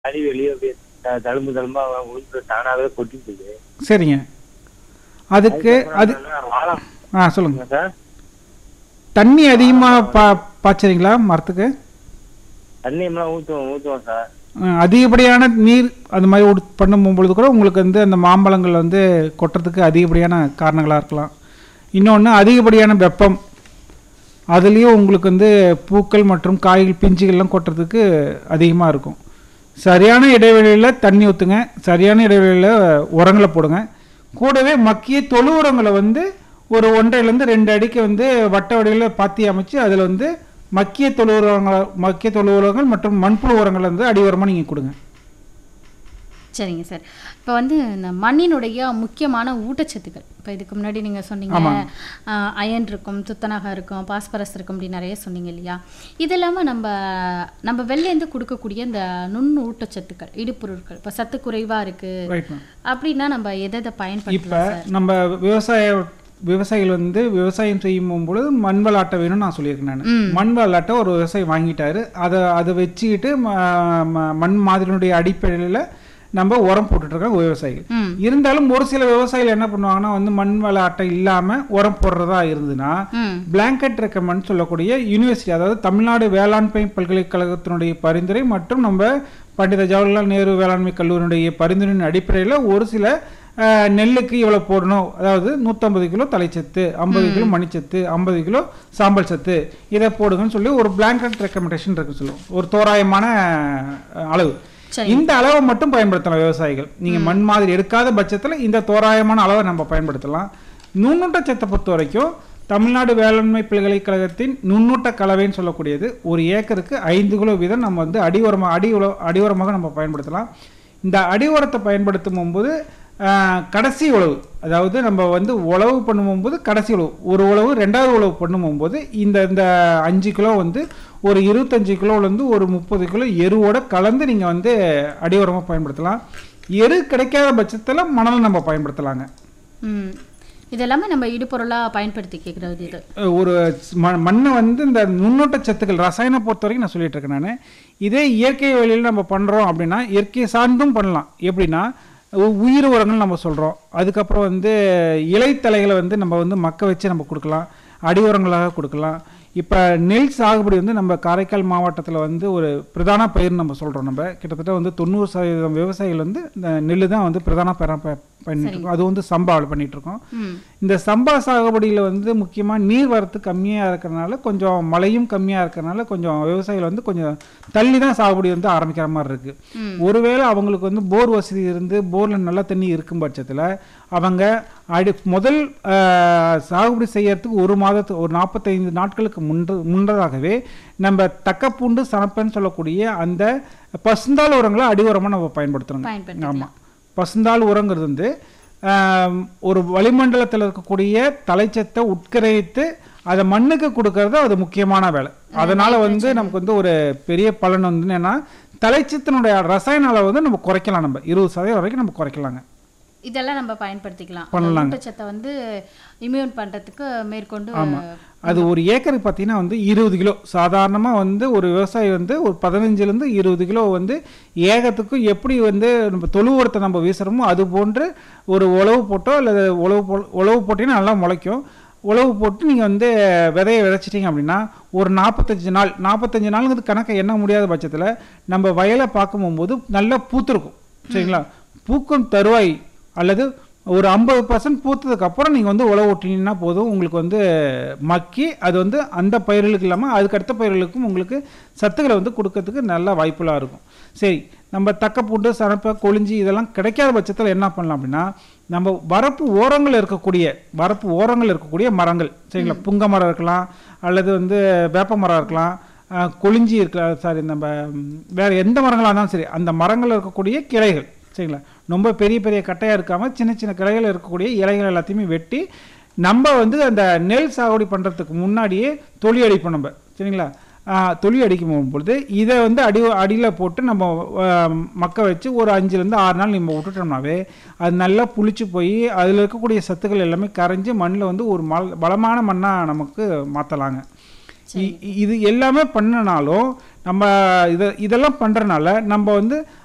சளி வெளியே அப்படியே த- தழும்பு தழும்பா உளுந்து தானாவே கொட்டிட்டுது சரிங்க அதுக்கு அது வாழை ஆ சொல்லுங்க சார் தண்ணி அதிகமாக பா பாய்ச்சறீங்களா மரத்துக்கு தண்ணி எல்லாம் ஊற்றுவோம் ஊற்றுவோம் சார் ஆ, அதிகப்படியான நீர் அது மாதிரி உடு- பண்ணும் பொழுது கூட உங்களுக்கு வந்து அந்த மாம்பழங்கள் வந்து கொட்டுறதுக்கு அதிகப்படியான காரணங்களாக இருக்கலாம் இன்னொன்று அதிகப்படியான வெப்பம் அதுலேயும் உங்களுக்கு வந்து பூக்கள் மற்றும் காய்கள் பிஞ்சுகள்லாம் கொட்டுறதுக்கு அதிகமாக இருக்கும் சரியான இடைவெளியில் தண்ணி ஊற்றுங்க சரியான இடைவெளியில் உரங்களை போடுங்க கூடவே மக்கிய தொழு உரங்களை வந்து ஒரு ஒன்றைலேருந்து ரெண்டு அடிக்கு வந்து வட்ட வடிவில் பாத்தி அமைச்சு அதில் வந்து மக்கிய தொழு உரங்கள் மக்கிய தொழு உரங்கள் மற்றும் மண்புழு உரங்களை வந்து அடி உரமாக நீங்கள் கொடுங்க சரிங்க சார் இப்போ வந்து இந்த மண்ணினுடைய முக்கியமான ஊட்டச்சத்துக்கள் இப்போ இதுக்கு முன்னாடி நீங்கள் சொன்னீங்க ஆமாங்க. அயன் இருக்கும் துத்தநாகம் இருக்கும் பாஸ்பரஸ் இருக்கும் அப்படி நிறைய சொன்னீங்க இல்லையா இது இல்லாமல் நம்ம நம்ம வெளிலேருந்து கொடுக்கக்கூடிய இந்த நுண் ஊட்டச்சத்துக்கள் இடுப்பொருட்கள் இப்போ சத்து குறைவாக இருக்குது ரைட் மேம் அப்படின்னா நம்ம எதை எதை இப்போ பயன்படுத்தலாம் சார் நம்ம விவசாய விவசாயிகள் வந்து விவசாயம் செய்யும் பொழுது மண் விளாட்டை வேணும்னு நான் சொல்லியிருக்கேன் நான் ம். மண் விளாட்டை ஒரு விவசாயி வாங்கிட்டாரு அதை அதை வச்சுக்கிட்டு ம- ம- மண் மாதிரியினுடைய அடிப்படையில் நம்ம உரம் போட்டுட்ருக்காங்க விவசாயிகள் ம் இருந்தாலும் ஒரு சில விவசாயிகள் என்ன பண்ணுவாங்கன்னா வந்து மண் வள அட்டை இல்லாமல் உரம் போடுறதா இருந்ததுன்னா ம் பிளாங்கெட் ரெக்கமெண்ட் சொல்லக்கூடிய யூனிவர்சிட்டி அதாவது தமிழ்நாடு வேளாண்மை பல்கலைக்கழகத்தினுடைய பரிந்துரை மற்றும் நம்ம பண்டித ஜவஹர்லால் நேரு வேளாண்மை கல்லூரியினுடைய பரிந்துரையின் அடிப்படையில் ஒரு சில அஹ், நெல்லுக்கு இவ்வளோ போடணும் அதாவது நூற்றம்பது கிலோ தலைச்சத்து ஐம்பது கிலோ மணிச்சத்து ஐம்பது கிலோ சாம்பல் சத்து இதை போடுங்கன்னு சொல்லி ஒரு பிளாங்கெட் ரெக்கமெண்டேஷன் இருக்கு சொல்லுவோம் ஒரு தோராயமான அஹ், அளவு சரி இந்த அளவை மட்டும் பயன்படுத்தலாம் விவசாயிகள் நீங்க மண் மாதிரி எடுக்காத பட்சத்துல இந்த தோராயமான அளவை நம்ம பயன்படுத்தலாம் நுண்ணூட்டச்சத்தை பொறுத்த வரைக்கும் தமிழ்நாடு வேளாண்மை பல்கலைக்கழகத்தின் நுண்ணூட்ட கலவைன்னு சொல்லக்கூடியது ஒரு ஏக்கருக்கு ஐந்து கிலோ வீதம் நம்ம வந்து அடி உரமாக அடி உர அடி உரமாக நம்ம பயன்படுத்தலாம் இந்த அடி உரத்தை பயன்படுத்தும் போது ஆஹ், கடைசி உழவு அதாவது நம்ம வந்து உழவு பண்ணும்போது கடைசி உழவு ஒரு உழவு ரெண்டாவது உழவு பண்ணும்போது இந்த இந்த அஞ்சு கிலோ வந்து ஒரு இருபத்தஞ்சு கிலோலேருந்து ஒரு முப்பது கிலோ எருவோட கலந்து நீங்கள் வந்து அடி உரமாக பயன்படுத்தலாம் எரு கிடைக்காத பட்சத்தில் மணல் நம்ம பயன்படுத்தலாங்க ம் இதெல்லாமே நம்ம இடுபொருளாக பயன்படுத்தி கேட்குறது இது அஹ் ஒரு ம மண்ணை வந்து இந்த நுண்ணூட்ட சத்துக்கள் ரசாயன பொறுத்த வரைக்கும் நான் சொல்லிட்டு இருக்கேன் நான் இதே இயற்கை வழியில் நம்ம பண்ணுறோம் அப்படின்னா இயற்கை சார்ந்தும் பண்ணலாம் எப்படின்னா உ- உயிர் உரங்கள் நம்ம சொல்கிறோம் அதுக்கப்புறம் வந்து இலைத்தலைகளை வந்து நம்ம வந்து மக்க வச்சு நம்ம கொடுக்கலாம் அடி உரங்களாக கொடுக்கலாம் இப்போ நெல் சாகுபடி வந்து நம்ம காரைக்கால் மாவட்டத்தில் வந்து ஒரு பிரதான பயிர் நம்ம சொல்கிறோம் நம்ம கிட்டத்தட்ட வந்து தொண்ணூறு சதவீதம் விவசாயிகள் வந்து இந்த நெல் தான் வந்து பிரதான பயிராக பண்ணிட்டு இருக்கோம் அது வந்து சம்பாவில் பண்ணிட்டு இருக்கோம் ம் இந்த சம்பா சாகுபடியில் வந்து முக்கியமாக நீர் வரத்து கம்மியாக இருக்கிறனால கொஞ்சம் மழையும் கம்மியாக இருக்கிறனால கொஞ்சம் விவசாயிகள் வந்து கொஞ்சம் தள்ளி தான் சாகுபடி வந்து ஆரம்பிக்கிற மாதிரி இருக்குது ம். ஒருவேளை அவங்களுக்கு வந்து போர் வசதி இருந்து போரில் நல்ல தண்ணி இருக்கும் பட்சத்தில் அவங்க அடி முதல் ஆஹ், சாகுபடி செய்யறதுக்கு ஒரு மாதத்து ஒரு நாற்பத்தைந்து நாட்களுக்கு முன்று முன்னதாகவே நம்ம தக்கப்பூண்டு சனப்பன்னு சொல்லக்கூடிய அந்த பசுந்தாள் உரங்களை அடி உரமாக நம்ம பயன்படுத்துகிறோங்க பயன்படுத்திக்கலாம் ஆமாம் பசுந்தாள் உரங்கிறது வந்து ஆம், ஒரு வளிமண்டலத்தில் இருக்கக்கூடிய தலைச்சத்தை உட்கரைத்து அதை மண்ணுக்கு கொடுக்கறது அது முக்கியமான வேலை அதனால வந்து நமக்கு வந்து ஒரு பெரிய பலன் வந்து என்னன்னா தலைச்சத்தினுடைய ரசாயன அளவு வந்து நம்ம குறைக்கலாம் நம்ம இருபது சதவீதம் வரைக்கும் நம்ம குறைக்கலாங்க இதெல்லாம் நம்ம பயன்படுத்திக்கலாம் அந்த பண்ணலாங்க. ஊட்டச்சத்தை வந்து இம்யூன் பண்றதுக்கு மேற்கொண்டு அது ஒரு ஏக்கருக்கு பார்த்தீங்கன்னா வந்து இருபது கிலோ சாதாரணமாக வந்து ஒரு விவசாயி வந்து ஒரு பதினஞ்சுலேருந்து இருபது கிலோ வந்து ஏகத்துக்கும் எப்படி வந்து நம்ம தொழு உரத்தை நம்ம வீசுகிறோமோ அது போன்று ஒரு உழவு போட்டோ அல்லது உழவு போ உழவு போட்டிங்கன்னா நல்லா முளைக்கும் உழவு போட்டு நீங்கள் வந்து விதையை விதைச்சிட்டிங்க அப்படின்னா ஒரு நாற்பத்தஞ்சு நாள் நாற்பத்தஞ்சு நாளுங்கிறது கணக்கை எண்ண முடியாத பட்சத்தில் நம்ம வயலை பார்க்கும் போகும்போது நல்லா பூத்திருக்கும் சரிங்களா பூக்கும் தருவாய் அல்லது ஒரு ஐம்பது பர்சன்ட் பூத்ததுக்கு அப்புறம் நீங்கள் வந்து உழவு ஓட்டினீங்கன்னா போதும் உங்களுக்கு வந்து மக்கி அது வந்து அந்த பயிர்களுக்கு இல்லாமல் அதுக்கு அடுத்த பயிர்களுக்கும் உங்களுக்கு சத்துக்களை வந்து கொடுக்கறதுக்கு நல்ல வாய்ப்புலாம் இருக்கும் சரி நம்ம தக்கப்பூண்டு சனப்பை கொழிஞ்சி இதெல்லாம் கிடைக்காத பட்சத்தில் என்ன பண்ணலாம் அப்படின்னா நம்ம வரப்பு ஓரங்கள் இருக்கக்கூடிய வரப்பு ஓரங்கள் இருக்கக்கூடிய மரங்கள் சரிங்களா புங்க மரம் இருக்கலாம் அல்லது வந்து வேப்ப மரம் இருக்கலாம் அஹ், கொழிஞ்சி இருக்கலாம் சாரி நம்ம ம், வேற எந்த மரங்களாக இருந்தாலும் சரி அந்த மரங்கள் இருக்கக்கூடிய கிளைகள் சரிங்களா ரொம்ப பெரிய பெரிய கட்டையாக இருக்காமல் சின்ன சின்ன கிளைகள் இருக்கக்கூடிய இலைகள் எல்லாத்தையுமே வெட்டி நம்ம வந்து அந்த நெல் சாகுபடி பண்ணுறதுக்கு முன்னாடியே தொழி அடிப்போம் நம்ம சரிங்களா ஆஹ், தொழி அடிக்கும் போகும்பொழுது இதை வந்து அடி அடியில் போட்டு நம்ம ஆஹ், மக்க வச்சு ஒரு அஞ்சுலேருந்து ஆறு நாள் நம்ம விட்டுட்டோம்னாவே அது நல்லா புளிச்சு போய் அதில் இருக்கக்கூடிய சத்துக்கள் எல்லாமே கரைஞ்சு மண்ணில் வந்து ஒரு மல் பலமான மண்ணாக நமக்கு மாற்றலாங்க இ- இது எல்லாமே பண்ணனாலும் நம்ம இதை இதெல்லாம் பண்ணுறனால நம்ம வந்து